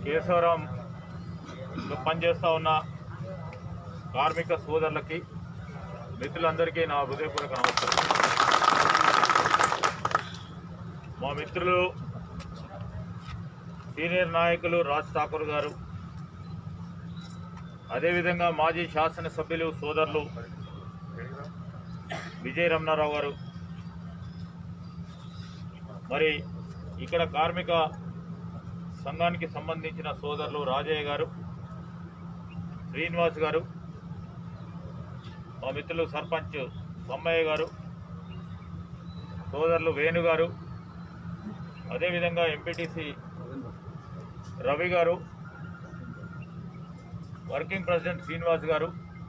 కేశవరాంలో పనిచేస్తూ ఉన్న కార్మిక సోదరులకి మిత్రులందరికీ నా హృదయపూర్వక నమస్కారం మా మిత్రులు సీనియర్ నాయకులు రాజ్ ఠాకూర్ గారు అదేవిధంగా మాజీ శాసనసభ్యులు సోదరులు విజయ రమణారావు గారు మరి ఇక్కడ కార్మిక సంఘానికి సంబంధించిన సోదరులు రాజయ్య గారు శ్రీనివాస్ గారు మా మిత్రులు సర్పంచ్ సమ్మయ్య గారు సోదరులు వేణు గారు అదేవిధంగా ఎంపీటీసీ రవి గారు వర్కింగ్ ప్రెసిడెంట్ శ్రీనివాస్ గారు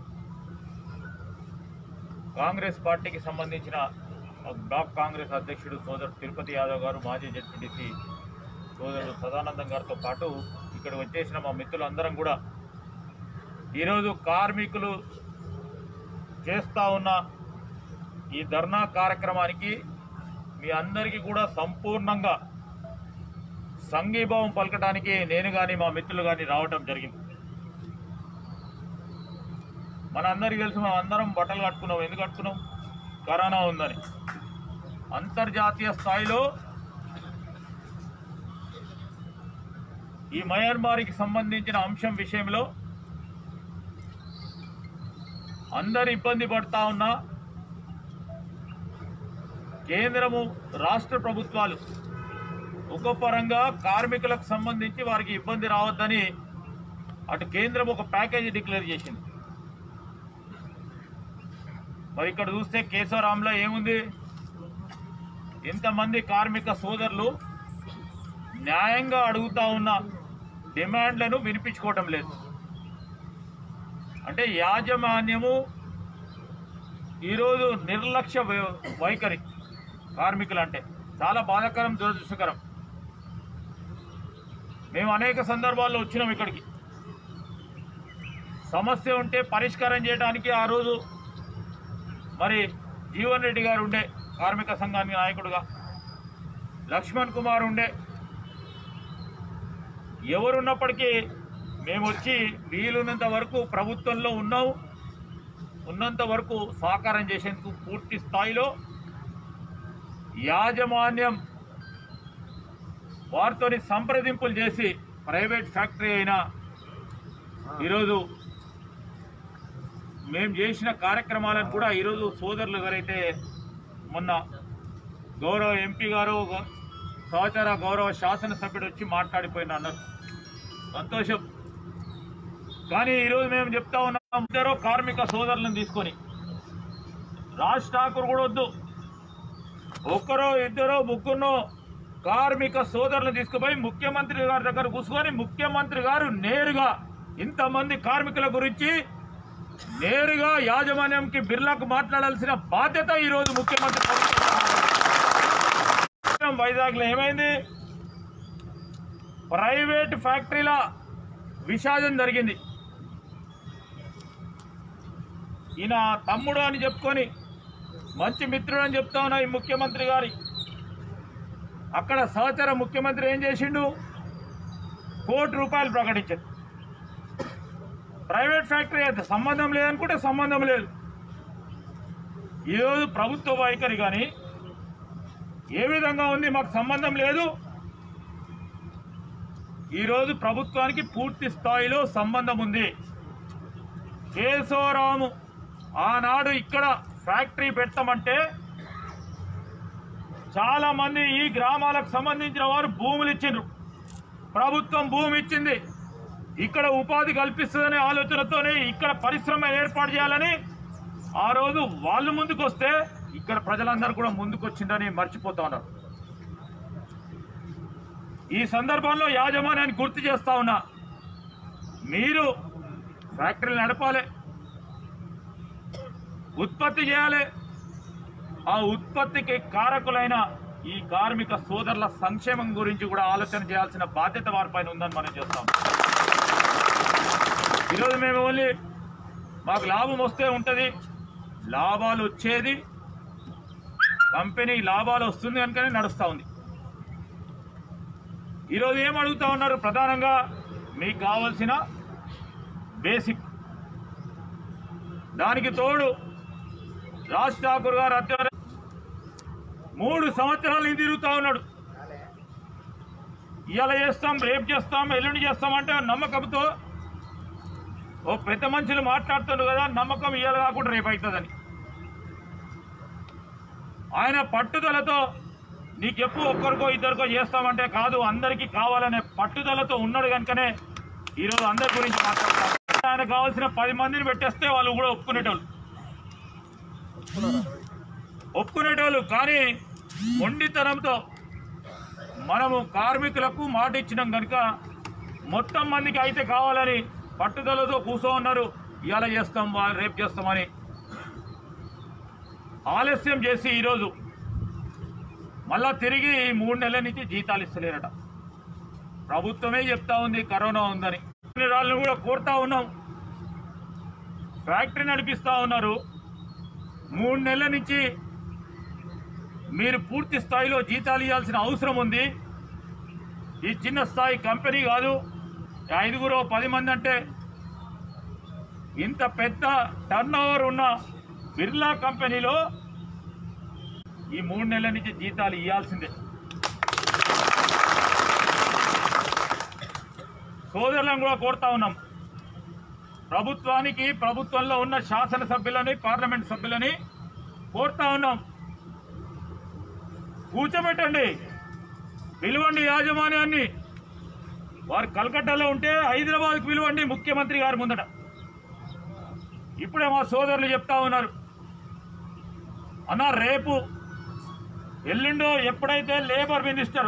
కాంగ్రెస్ పార్టీకి సంబంధించిన బ్లాక్ కాంగ్రెస్ అధ్యక్షుడు సోదరుడు తిరుపతి యాదవ్ గారు మాజీ జడ్పీటీసీ సోదరుడు సదానందం గారితో పాటు ఇక్కడ వచ్చేసిన మా మిత్రులందరం కూడా ఈరోజు కార్మికులు చేస్తూ ఉన్న ఈ ధర్నా కార్యక్రమానికి మీ అందరికీ కూడా సంపూర్ణంగా సంఘీభావం పలకడానికి నేను కానీ మా మిత్రులు కానీ రావటం జరిగింది మన అందరికీ తెలుసు మనం అందరం బట్టలు కట్టుకున్నాం ఎందుకు కట్టుకున్నాం కరోనా ఉందని అంతర్జాతీయ స్థాయిలో ఈ మయన్మార్కి సంబంధించిన అంశం విషయంలో అందరు ఇబ్బంది పడతా ఉన్నా కేంద్రము రాష్ట్ర ప్రభుత్వాలు ఒక పరంగా కార్మికులకు సంబంధించి వారికి ఇబ్బంది రావద్దని అటు కేంద్రం ఒక ప్యాకేజీ డిక్లేర్ చేసింది మరి ఇక్కడ చూస్తే కేశవరాంలో ఏముంది ఇంతమంది కార్మిక సోదరులు న్యాయంగా అడుగుతా ఉన్న డిమాండ్లను వినిపించుకోవటం లేదు అంటే యాజమాన్యము ఈరోజు నిర్లక్ష్య వై- వైఖరి కార్మికులు అంటే చాలా బాధాకరం దురదృష్టకరం మేము అనేక సందర్భాల్లో వచ్చినాం ఇక్కడికి సమస్య ఉంటే పరిష్కారం చేయడానికి ఆ రోజు మరి జీవన్ రెడ్డి గారు ఉండే కార్మిక సంఘానికి నాయకుడుగా లక్ష్మణ్ కుమార్ ఉండే ఎవరున్నప్పటికీ మేము వచ్చి వీలున్నంత వరకు ప్రభుత్వంలో ఉన్నాము ఉన్నంత వరకు సహకారం చేసేందుకు పూర్తి స్థాయిలో యాజమాన్యం వారితోని సంప్రదింపులు చేసి ప్రైవేట్ ఫ్యాక్టరీ అయినా ఈరోజు మేము చేసిన కార్యక్రమాలను కూడా ఈరోజు సోదరులు ఎవరైతే మొన్న గౌరవ ఎంపీ గారు గ- సహచర గౌరవ శాసనసభ్యుడు వచ్చి మాట్లాడిపోయిన అన్నారు సంతోషం కానీ ఈరోజు మేము చెప్తా ఉన్నాం ఇద్దరు కార్మిక సోదరులను తీసుకొని రాజ్ ఠాకూర్ కూడా వద్దు ఒక్కరో ఇద్దరో ముగ్గురునో కార్మిక సోదరులను తీసుకుపోయి ముఖ్యమంత్రి గారి దగ్గర కూర్చొని ముఖ్యమంత్రి గారు నేరుగా ఇంతమంది కార్మికుల గురించి నేరుగా యాజమాన్యంకి బిర్లాకు మాట్లాడాల్సిన బాధ్యత ఈరోజు ముఖ్యమంత్రి ప్రభుత్వం వైజాగ్లో ఏమైంది ప్రైవేట్ ఫ్యాక్టరీల విషాదం జరిగింది ఈయన తమ్ముడు అని చెప్పుకొని మంచి మిత్రుడు అని చెప్తా ఉన్నా ఈ ముఖ్యమంత్రి గారి అక్కడ సహచర ముఖ్యమంత్రి ఏం చేసిండు కోటి రూపాయలు ప్రకటించారు ప్రైవేట్ ఫ్యాక్టరీ అయితే సంబంధం లేదనుకుంటే సంబంధం లేదు ఈరోజు ప్రభుత్వ వైఖరి కానీ ఏ విధంగా ఉంది మాకు సంబంధం లేదు ఈరోజు ప్రభుత్వానికి పూర్తి స్థాయిలో సంబంధం ఉంది కేశవరాము ఆనాడు ఇక్కడ ఫ్యాక్టరీ పెట్టమంటే చాలా మంది ఈ గ్రామాలకు సంబంధించిన వారు భూములు ఇచ్చిండ్రు ప్రభుత్వం భూమి ఇచ్చింది ఇక్కడ ఉపాధి కల్పిస్తుందనే ఆలోచనతోనే ఇక్కడ పరిశ్రమ ఏర్పాటు చేయాలని ఆ రోజు వాళ్ళు ముందుకు వస్తే ఇక్కడ ప్రజలందరూ కూడా ముందుకు వచ్చిందని మర్చిపోతా ఉన్నారు ఈ సందర్భంలో యాజమాన్యాన్ని గుర్తు చేస్తా ఉన్నా మీరు ఫ్యాక్టరీలు నడపాలి ఉత్పత్తి చేయాలి ఆ ఉత్పత్తికి కారకులైన ఈ కార్మిక సోదరుల సంక్షేమం గురించి కూడా ఆలోచన చేయాల్సిన బాధ్యత వారిపైన ఉందని మనం చేస్తాం ఈరోజు మేము ఓన్లీ మాకు లాభం వస్తే ఉంటుంది లాభాలు వచ్చేది కంపెనీ లాభాలు వస్తుంది కనుకనే నడుస్తూ ఉంది ఈరోజు ఏం అడుగుతా ఉన్నారు ప్రధానంగా మీకు కావలసిన బేసిక్ దానికి తోడు రాజ్ ఠాకూర్ గారు అత్యంత మూడు సంవత్సరాలు ఇది తిరుగుతా ఉన్నాడు ఇవాళ చేస్తాం రేపు చేస్తాం ఎల్లుండి చేస్తామంటే ఆ నమ్మకంతో ఓ పెద్ద మనుషులు మాట్లాడుతున్నారు కదా నమ్మకం ఇవాళ కాకుండా రేపు అవుతుందని ఆయన పట్టుదలతో నీకెప్పుడు ఒక్కరికో ఇద్దరికో చేస్తామంటే కాదు అందరికీ కావాలనే పట్టుదలతో ఉన్నాడు కనుకనే ఈరోజు అందరి గురించి మాట్లాడతాం ఆయన కావాల్సిన పది మందిని పెట్టేస్తే వాళ్ళు కూడా ఒప్పుకునేటోళ్ళు ఒప్పుకునేటోళ్ళు కానీ మొండితనంతో మనము కార్మికులకు మాట ఇచ్చినాం కనుక మొత్తం మందికి అయితే కావాలని పట్టుదలతో కూర్చో ఉన్నారు ఇవాళ చేస్తాం వా- రేపు చేస్తామని ఆలస్యం చేసి ఈరోజు మళ్ళా తిరిగి ఈ మూడు నెలల నుంచి జీతాలు ఇస్తలేరట ప్రభుత్వమే చెప్తా ఉంది కరోనా ఉందని వాళ్ళని కూడా కోరుతా ఉన్నాం ఫ్యాక్టరీ నడిపిస్తా ఉన్నారు మూడు నెలల నుంచి మీరు పూర్తి స్థాయిలో జీతాలు ఇవ్వాల్సిన అవసరం ఉంది ఈ చిన్న స్థాయి కంపెనీ కాదు ఐదుగురు పది మంది అంటే ఇంత పెద్ద టర్న్ ఉన్న బిర్లా కంపెనీలో ఈ మూడు నెలల నుంచి జీతాలు ఇవ్వాల్సిందే సోదరులను కూడా కోరుతా ఉన్నాం ప్రభుత్వానికి ప్రభుత్వంలో ఉన్న శాసనసభ్యులని పార్లమెంట్ సభ్యులని కోరుతా ఉన్నాం కూర్చోబెట్టండి పిలువండి యాజమాన్యాన్ని వారు కలకట్టాలో ఉంటే హైదరాబాద్కు పిలువండి ముఖ్యమంత్రి గారి ముందట ఇప్పుడే మా సోదరులు చెప్తా ఉన్నారు అన్న రేపు ఎల్లుండో ఎప్పుడైతే లేబర్ మినిస్టర్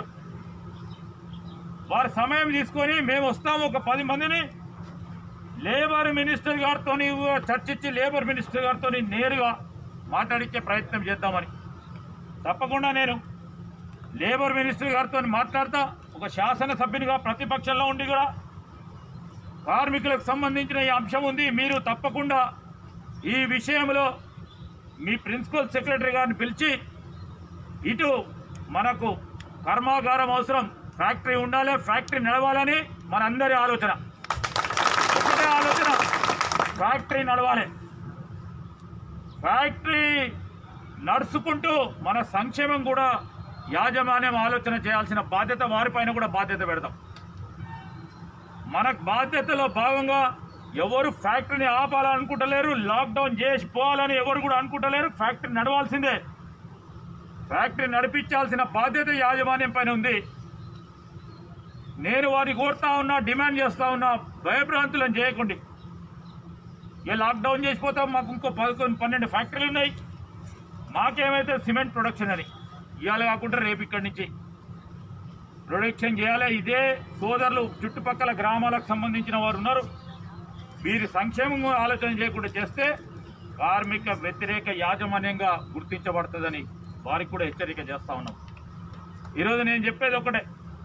వారి సమయం తీసుకొని మేము వస్తాము ఒక పది మందిని లేబర్ మినిస్టర్ గారితో చర్చించి లేబర్ మినిస్టర్ గారితో నేరుగా మాట్లాడించే ప్రయత్నం చేద్దామని తప్పకుండా నేను లేబర్ మినిస్టర్ గారితో మాట్లాడతా ఒక శాసనసభ్యునిగా ప్రతిపక్షంలో ఉండి కూడా కార్మికులకు సంబంధించిన ఈ అంశం ఉంది మీరు తప్పకుండా ఈ విషయంలో మీ ప్రిన్సిపల్ సెక్రటరీ గారిని పిలిచి ఇటు మనకు కర్మాగారం అవసరం ఫ్యాక్టరీ ఉండాలి ఫ్యాక్టరీ నడవాలని మనందరి ఆలోచన ఒకటే ఆలోచన ఫ్యాక్టరీ నడవాలి ఫ్యాక్టరీ నడుచుకుంటూ మన సంక్షేమం కూడా యాజమాన్యం ఆలోచన చేయాల్సిన బాధ్యత వారిపైన కూడా బాధ్యత పెడతాం మన బాధ్యతలో భాగంగా ఎవరు ఫ్యాక్టరీని ఆపాలనుకుంటలేరు లాక్డౌన్ చేసి పోవాలని ఎవరు కూడా అనుకుంటలేరు ఫ్యాక్టరీ నడవాల్సిందే ఫ్యాక్టరీ నడిపించాల్సిన బాధ్యత యాజమాన్యం పైన ఉంది నేను వారిని కోరుతా ఉన్నా డిమాండ్ చేస్తా ఉన్నా భయభ్రాంతులను చేయకండి ఏ లాక్డౌన్ చేసిపోతాం మాకు ఇంకో పదకొండు పన్నెండు ఫ్యాక్టరీలు ఉన్నాయి మాకేమైతే సిమెంట్ ప్రొడక్షన్ అని ఇవాళ కాకుండా రేపు ఇక్కడి నుంచి ప్రొడక్షన్ చేయాలి ఇదే సోదరులు చుట్టుపక్కల గ్రామాలకు సంబంధించిన వారు ఉన్నారు వీరి సంక్షేమం ఆలోచన చేయకుండా చేస్తే కార్మిక వ్యతిరేక యాజమాన్యంగా గుర్తించబడుతుందని వారికి కూడా హెచ్చరిక చేస్తా ఉన్నాం ఈరోజు నేను చెప్పేది ఒకటే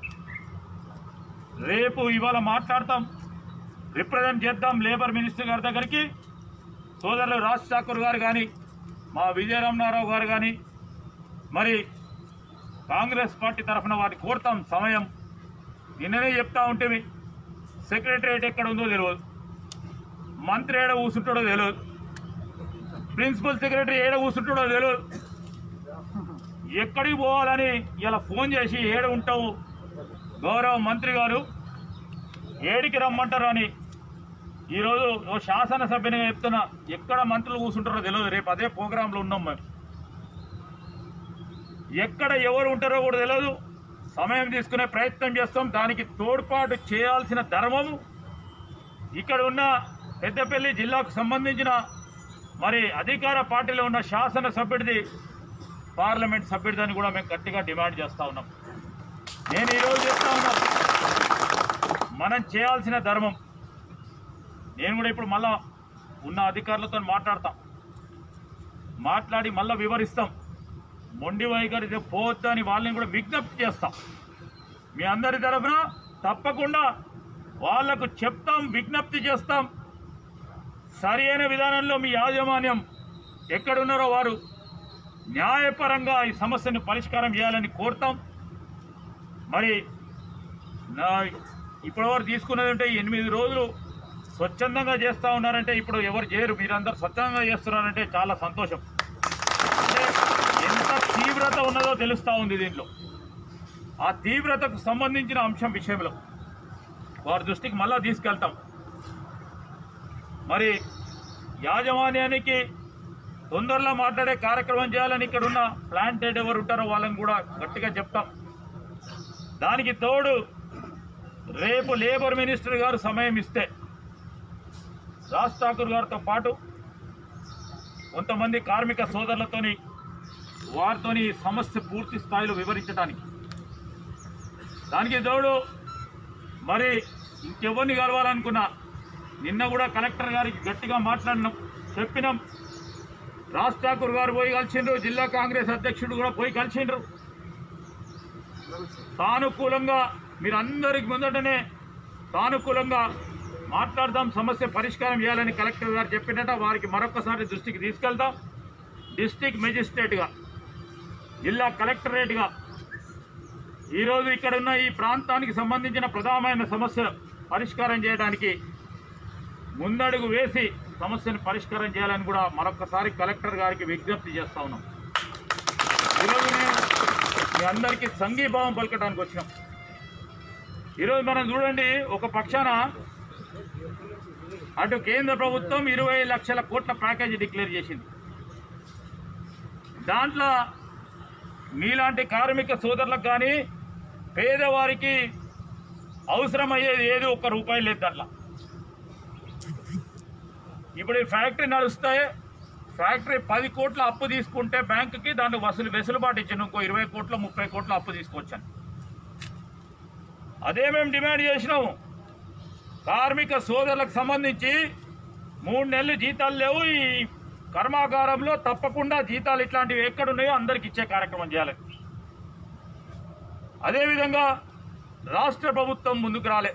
రేపు ఇవాళ మాట్లాడతాం రిప్రజెంట్ చేద్దాం లేబర్ మినిస్టర్ గారి దగ్గరికి సోదరులు రాజ్ ఠాకూర్ గారు కానీ మా విజయరామనారావు గారు కానీ మరి కాంగ్రెస్ పార్టీ తరఫున వారిని కోరుతాం సమయం నిన్ననే చెప్తా ఉంటేవి సెక్రటరియట్ ఎక్కడ ఉందో తెలియదు మంత్రి ఏడ కూర్చుంటాడో తెలియదు ప్రిన్సిపల్ సెక్రటరీ ఏడ కూర్చుంటాడో తెలియదు ఎక్కడికి పోవాలని ఇలా ఫోన్ చేసి ఏడ ఉంటావు గౌరవ మంత్రి గారు ఏడికి రమ్మంటారు అని ఈరోజు ఓ శాసనసభ్యునిగా చెప్తున్నా ఎక్కడ మంత్రులు కూర్చుంటారో తెలియదు రేపు అదే ప్రోగ్రాంలో ఉన్నాం మేము ఎక్కడ ఎవరు ఉంటారో కూడా తెలియదు సమయం తీసుకునే ప్రయత్నం చేస్తాం దానికి తోడ్పాటు చేయాల్సిన ధర్మము ఇక్కడ ఉన్న పెద్దపల్లి జిల్లాకు సంబంధించిన మరి అధికార పార్టీలో ఉన్న శాసన సభ్యుడిది పార్లమెంట్ సభ్యుడిదని కూడా మేము గట్టిగా డిమాండ్ చేస్తా ఉన్నాం నేను ఈరోజు చెప్తా ఉన్నా మనం చేయాల్సిన ధర్మం నేను కూడా ఇప్పుడు మళ్ళా ఉన్న అధికారులతో మాట్లాడతాం మాట్లాడి మళ్ళా వివరిస్తాం మొండి వైఖరి పోవద్దని వాళ్ళని కూడా విజ్ఞప్తి చేస్తాం మీ అందరి తరఫున తప్పకుండా వాళ్లకు చెప్తాం విజ్ఞప్తి చేస్తాం సరి అయిన విధానంలో మీ యాజమాన్యం ఎక్కడున్నారో వారు న్యాయపరంగా ఈ సమస్యను పరిష్కారం చేయాలని కోరుతాం మరి నా ఇప్పటివరకు తీసుకున్నది అంటే ఎనిమిది రోజులు స్వచ్ఛందంగా చేస్తూ ఉన్నారంటే ఇప్పుడు ఎవరు చేయరు మీరందరూ స్వచ్ఛందంగా చేస్తున్నారంటే చాలా సంతోషం అంటే ఎంత తీవ్రత ఉన్నదో తెలుస్తూ ఉంది దీంట్లో ఆ తీవ్రతకు సంబంధించిన అంశం విషయంలో వారి దృష్టికి మళ్ళా తీసుకెళ్తాం మరి యాజమాన్యానికి తొందరలో మాట్లాడే కార్యక్రమం చేయాలని ఇక్కడ ఉన్న ప్లాంట్ హెడ్ ఎవరు ఉంటారో వాళ్ళని కూడా గట్టిగా చెప్తాం దానికి తోడు రేపు లేబర్ మినిస్టర్ గారు సమయం ఇస్తే రాజ్ ఠాకూర్ గారితో పాటు కొంతమంది కార్మిక సోదరులతోని వారితోని ఈ సమస్య పూర్తి స్థాయిలో వివరించడానికి దానికి తోడు మరి ఇంకెవరిని కలవాలనుకున్నా నిన్న కూడా కలెక్టర్ గారికి గట్టిగా మాట్లాడినాం చెప్పినాం రాజ్ ఠాకూర్ గారు పోయి కలిసిండ్రు జిల్లా కాంగ్రెస్ అధ్యక్షుడు కూడా పోయి కలిసిండ్రు సానుకూలంగా మీరు అందరికి ముందటనే సానుకూలంగా మాట్లాడదాం సమస్య పరిష్కారం చేయాలని కలెక్టర్ గారు చెప్పినట్ట వారికి మరొకసారి దృష్టికి తీసుకెళ్తాం డిస్టిక్ మెజిస్ట్రేట్గా జిల్లా కలెక్టరేట్గా ఈరోజు ఇక్కడ ఉన్న ఈ ప్రాంతానికి సంబంధించిన ప్రధానమైన సమస్య పరిష్కారం చేయడానికి ముందడుగు వేసి సమస్యను పరిష్కారం చేయాలని కూడా మరొకసారి కలెక్టర్ గారికి విజ్ఞప్తి చేస్తా ఉన్నాం ఈరోజు మేము మీ అందరికీ సంఘీభావం పలకడానికి వచ్చినాం ఈరోజు మనం చూడండి ఒక పక్షాన అటు కేంద్ర ప్రభుత్వం ఇరవై లక్షల కోట్ల ప్యాకేజీ డిక్లేర్ చేసింది దాంట్లో మీలాంటి కార్మిక సోదరులకు కానీ పేదవారికి అవసరమయ్యేది ఏది ఒక్క రూపాయి లేదు దాంట్లో ఇప్పుడు ఈ ఫ్యాక్టరీ నడుస్తాయి ఫ్యాక్టరీ పది కోట్ల అప్పు తీసుకుంటే బ్యాంకుకి దాన్ని వసూలు వెసులుబాటు ఇచ్చింది ఇంకో ఇరవై కోట్ల ముప్పై కోట్ల అప్పు తీసుకొచ్చాను అదే మేము డిమాండ్ చేసినాము కార్మిక సోదరులకు సంబంధించి మూడు నెలలు జీతాలు లేవు ఈ కర్మాగారంలో తప్పకుండా జీతాలు ఇట్లాంటివి ఎక్కడున్నాయో అందరికి ఇచ్చే కార్యక్రమం చేయాలి అదేవిధంగా రాష్ట్ర ప్రభుత్వం ముందుకు రాలే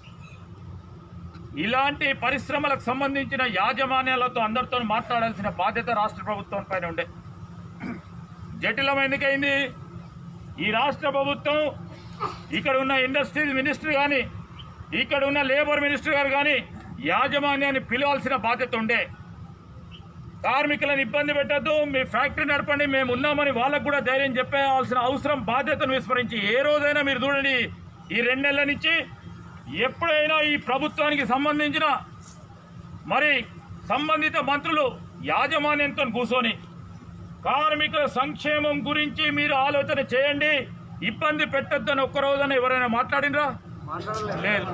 ఇలాంటి పరిశ్రమలకు సంబంధించిన యాజమాన్యాలతో అందరితో మాట్లాడాల్సిన బాధ్యత రాష్ట్ర ప్రభుత్వం పైన ఉండే జటిలం ఎందుకైంది ఈ రాష్ట్ర ప్రభుత్వం ఇక్కడ ఉన్న ఇండస్ట్రీస్ మినిస్టర్ కానీ ఇక్కడ ఉన్న లేబర్ మినిస్టర్ గారు కానీ యాజమాన్యాన్ని పిలవాల్సిన బాధ్యత ఉండే కార్మికులను ఇబ్బంది పెట్టద్దు మీ ఫ్యాక్టరీ నడపండి మేము ఉన్నామని వాళ్ళకు కూడా ధైర్యం చెప్పాల్సిన అవసరం బాధ్యతను విస్మరించి ఏ రోజైనా మీరు చూడండి ఈ రెండు నెలల నుంచి ఎప్పుడైనా ఈ ప్రభుత్వానికి సంబంధించిన మరి సంబంధిత మంత్రులు యాజమాన్యంతో కూర్చొని కార్మికుల సంక్షేమం గురించి మీరు ఆలోచన చేయండి ఇబ్బంది పెట్టొద్దని ఒక్క రోజున ఎవరైనా మాట్లాడినరా లేదు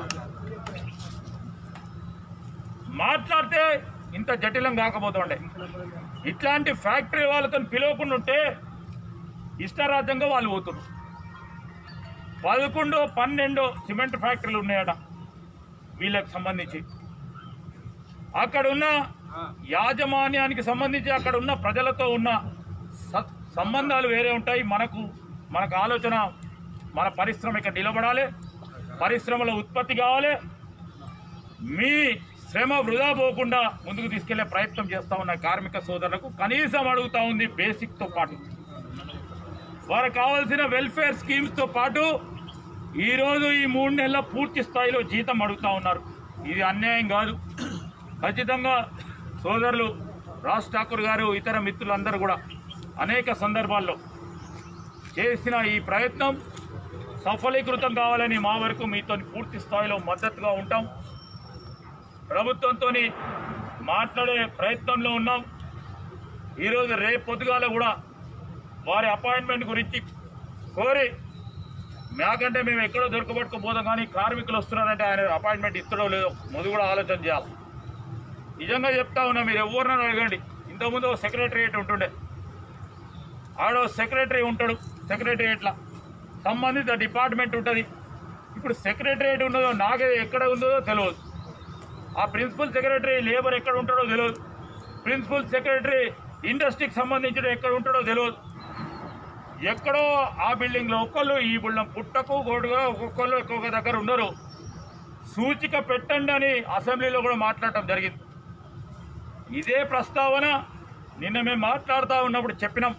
మాట్లాడితే ఇంత జటిలం కాకపోతుండే ఇట్లాంటి ఫ్యాక్టరీ వాళ్ళతో పిలవకుండా ఉంటే ఇష్టరాజ్యంగా వాళ్ళు పోతున్నారు పదకొండు పన్నెండు సిమెంట్ ఫ్యాక్టరీలు ఉన్నాయట వీళ్ళకి సంబంధించి అక్కడ ఉన్న యాజమాన్యానికి సంబంధించి అక్కడ ఉన్న ప్రజలతో ఉన్న స- సంబంధాలు వేరే ఉంటాయి మనకు మనకు ఆలోచన మన పరిశ్రమ ఇక్కడ నిలబడాలి పరిశ్రమల ఉత్పత్తి కావాలి మీ శ్రమ వృధా పోకుండా ముందుకు తీసుకెళ్లే ప్రయత్నం చేస్తా ఉన్న కార్మిక సోదరులకు కనీసం అడుగుతా ఉంది బేసిక్తో పాటు వారికి కావాల్సిన వెల్ఫేర్ స్కీమ్స్తో పాటు ఈరోజు ఈ మూడు నెలల పూర్తి స్థాయిలో జీతం అడుగుతా ఉన్నారు ఇది అన్యాయం కాదు ఖచ్చితంగా సోదరులు రాజ్ ఠాకూర్ గారు ఇతర మిత్రులందరూ కూడా అనేక సందర్భాల్లో చేసిన ఈ ప్రయత్నం సఫలీకృతం కావాలని మా వరకు మీతో పూర్తి స్థాయిలో మద్దతుగా ఉంటాం ప్రభుత్వంతో మాట్లాడే ప్రయత్నంలో ఉన్నాం ఈరోజు రేపు పొద్దుగాల కూడా వారి అపాయింట్మెంట్ గురించి కోరి మాకంటే మేము ఎక్కడో దొరకబట్టుకుపోతాం కానీ కార్మికులు వస్తున్నారంటే ఆయన అపాయింట్మెంట్ ఇస్తాడో లేదో ముందు కూడా ఆలోచన చేయాలి నిజంగా చెప్తా ఉన్నా మీరు ఎవరినైనా అడగండి ఇంతకుముందు సెక్రటరియట్ ఉంటుండే ఆడో సెక్రటరీ ఉంటాడు సెక్రటరియట్లా సంబంధిత డిపార్ట్మెంట్ ఉంటుంది ఇప్పుడు సెక్రటరియట్ ఉన్నదో నాకే ఎక్కడ ఉందో తెలియదు ఆ ప్రిన్సిపల్ సెక్రటరీ లేబర్ ఎక్కడ ఉంటాడో తెలియదు ప్రిన్సిపల్ సెక్రటరీ ఇండస్ట్రీకి సంబంధించిన ఎక్కడ ఉంటాడో తెలియదు ఎక్కడో ఆ బిల్డింగ్లో ఒక్కళ్ళు ఈ బిల్డింగ్ పుట్టకు గోడుగా ఒక్కొక్కళ్ళు ఒక్కొక్క దగ్గర ఉండరు సూచిక పెట్టండి అని అసెంబ్లీలో కూడా మాట్లాడటం జరిగింది ఇదే ప్రస్తావన నిన్న మేము మాట్లాడుతూ ఉన్నప్పుడు చెప్పినాం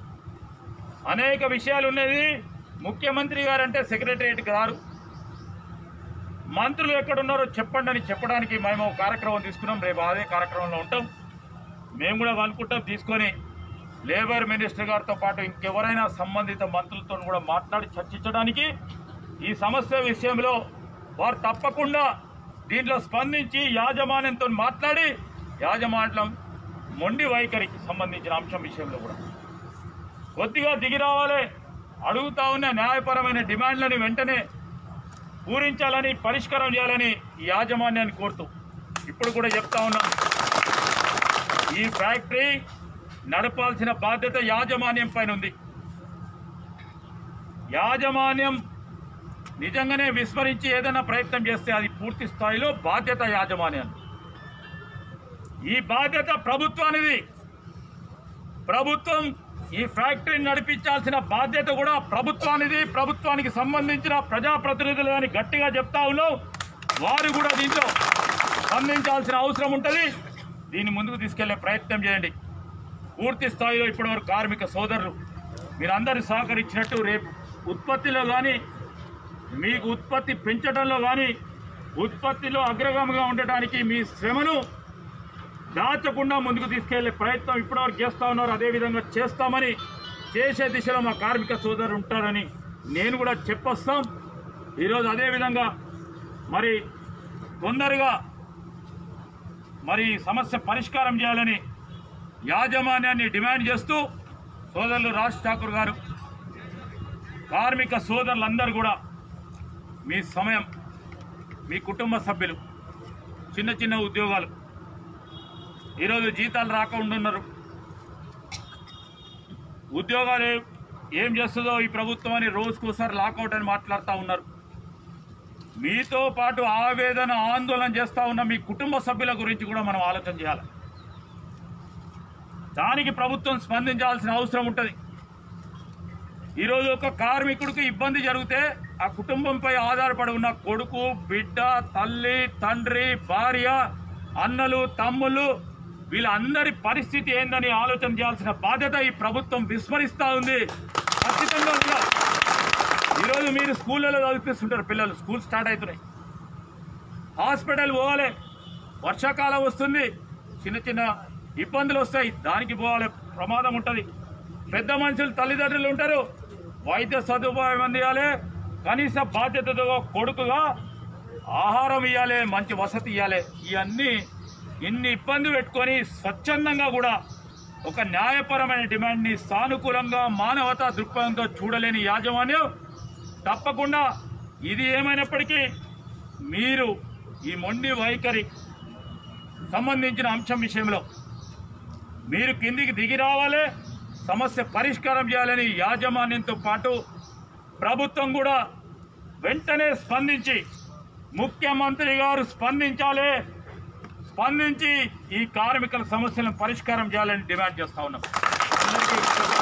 అనేక విషయాలు ఉన్నది ముఖ్యమంత్రి గారంటే సెక్రటరియట్కి రారు మంత్రులు ఎక్కడున్నారో చెప్పండి అని చెప్పడానికి మేము ఒక కార్యక్రమం తీసుకున్నాం రేపు అదే కార్యక్రమంలో ఉంటాం మేము కూడా అనుకుంటాం తీసుకొని లేబర్ మినిస్టర్ గారితో పాటు ఇంకెవరైనా సంబంధిత మంత్రులతో కూడా మాట్లాడి చర్చించడానికి ఈ సమస్య విషయంలో వారు తప్పకుండా దీంట్లో స్పందించి యాజమాన్యంతో మాట్లాడి యాజమాన్యం మొండి వైఖరికి సంబంధించిన అంశం విషయంలో కూడా కొద్దిగా దిగి రావాలి అడుగుతా ఉన్న న్యాయపరమైన డిమాండ్లని వెంటనే పూరించాలని పరిష్కారం చేయాలని ఈ యాజమాన్యాన్ని కోరుతూ ఇప్పుడు కూడా చెప్తా ఉన్నాం ఈ ఫ్యాక్టరీ నడపాల్సిన బాధ్యత యాజమాన్యం పైన ఉంది యాజమాన్యం నిజంగానే విస్మరించి ఏదైనా ప్రయత్నం చేస్తే అది పూర్తి స్థాయిలో బాధ్యత యాజమాన్యాన్ని ఈ బాధ్యత ప్రభుత్వానిది ప్రభుత్వం ఈ ఫ్యాక్టరీని నడిపించాల్సిన బాధ్యత కూడా ప్రభుత్వానిది ప్రభుత్వానికి సంబంధించిన ప్రజాప్రతినిధులు అని గట్టిగా చెప్తా ఉన్నాం వారు కూడా దీంట్లో స్పందించాల్సిన అవసరం ఉంటుంది దీన్ని ముందుకు తీసుకెళ్లే ప్రయత్నం చేయండి పూర్తి స్థాయిలో ఇప్పటివరకు కార్మిక సోదరులు మీరందరూ సహకరించినట్టు రేపు ఉత్పత్తిలో కానీ మీకు ఉత్పత్తి పెంచడంలో కానీ ఉత్పత్తిలో అగ్రగామిగా ఉండటానికి మీ శ్రమను దాచకుండా ముందుకు తీసుకెళ్లే ప్రయత్నం ఇప్పటివరకు చేస్తా ఉన్నారు అదే విధంగా చేస్తామని చేసే దిశలో మా కార్మిక సోదరులు ఉంటారని నేను కూడా చెప్పొస్తాం ఈరోజు అదే విధంగా మరి తొందరగా మరి ఈ సమస్య పరిష్కారం చేయాలని యాజమాన్యాన్ని డిమాండ్ చేస్తూ సోదరులు రాజ్ ఠాకూర్ గారు కార్మిక సోదరులందరూ కూడా మీ సమయం మీ కుటుంబ సభ్యులు చిన్న చిన్న ఉద్యోగాలు ఈరోజు జీతాలు రాకుండా ఉన్నారు ఉద్యోగాలు ఏ- ఏం చేస్తుందో ఈ ప్రభుత్వం అని రోజుకోసారి లాకౌట్ అని మాట్లాడుతూ ఉన్నారు మీతో పాటు ఆవేదన ఆందోళన చేస్తూ ఉన్న మీ కుటుంబ సభ్యుల గురించి కూడా మనం ఆలోచన చేయాలి దానికి ప్రభుత్వం స్పందించాల్సిన అవసరం ఉంటుంది ఈరోజు ఒక కార్మికుడికి ఇబ్బంది జరిగితే ఆ కుటుంబంపై ఆధారపడి ఉన్న కొడుకు బిడ్డ తల్లి తండ్రి భార్య అన్నలు తమ్ముళ్ళు వీళ్ళందరి పరిస్థితి ఏందని ఆలోచన చేయాల్సిన బాధ్యత ఈ ప్రభుత్వం విస్మరిస్తూ ఉంది ఖచ్చితంగా కూడా ఈరోజు మీరు స్కూళ్ళలో చదివిపిస్తుంటారు పిల్లలు స్కూల్ స్టార్ట్ అవుతున్నాయి హాస్పిటల్ పోవాలి వర్షాకాలం వస్తుంది చిన్న చిన్న ఇబ్బందులు వస్తాయి దానికి పోవాలి ప్రమాదం ఉంటుంది పెద్ద మనుషులు తల్లిదండ్రులు ఉంటారు వైద్య సదుపాయం అందియాలి కనీస బాధ్యతతో కొడుకుగా ఆహారం ఇవ్వాలి మంచి వసతి ఇవ్వాలి ఇవన్నీ ఇన్ని ఇబ్బంది పెట్టుకొని స్వచ్ఛందంగా కూడా ఒక న్యాయపరమైన డిమాండ్ని సానుకూలంగా మానవతా దృక్పథంతో చూడలేని యాజమాన్యం తప్పకుండా ఇది ఏమైనప్పటికీ మీరు ఈ మొండి వైఖరి సంబంధించిన అంశం విషయంలో మీరు కిందికి దిగి రావాలి సమస్య పరిష్కారం చేయాలని యాజమాన్యంతో పాటు ప్రభుత్వం కూడా వెంటనే స్పందించి ముఖ్యమంత్రి గారు స్పందించాలి స్పందించి ఈ కార్మికుల సమస్యలను పరిష్కారం చేయాలని డిమాండ్ చేస్తా ఉన్నాం అందరికీ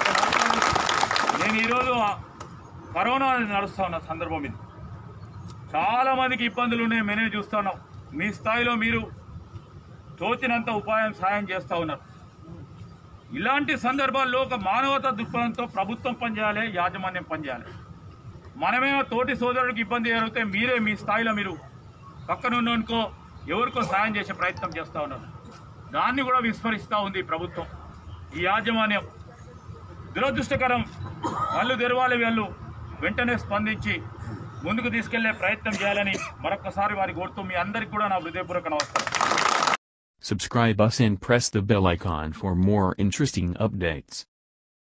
నేను ఈరోజు కరోనా నడుస్తా ఉన్న సందర్భం ఇది చాలా మందికి ఇబ్బందులు ఉన్నాయి మేమే చూస్తున్నాం మీ స్థాయిలో మీరు తోచినంత ఉపాయం సాయం చేస్తూ ఉన్నారు ఇలాంటి సందర్భాల్లో ఒక మానవతా దృక్పథంతో ప్రభుత్వం పనిచేయాలి యాజమాన్యం పనిచేయాలి మనమేమో తోటి సోదరుడికి ఇబ్బంది జరిగితే మీరే మీ స్థాయిలో మీరు పక్కనున్నోనుకో ఎవరికో సాయం చేసే ప్రయత్నం చేస్తూ ఉన్నారు దాన్ని కూడా విస్మరిస్తూ ఉంది ఈ ప్రభుత్వం ఈ యాజమాన్యం దురదృష్టకరం కళ్ళు తెరవాలి వీళ్ళు వెంటనే స్పందించి ముందుకు తీసుకెళ్లే ప్రయత్నం చేయాలని మరొకసారి వారి కోరుతూ మీ అందరికీ కూడా నా హృదయపూర్వక నమస్కారం Subscribe us and press the bell icon for more interesting updates.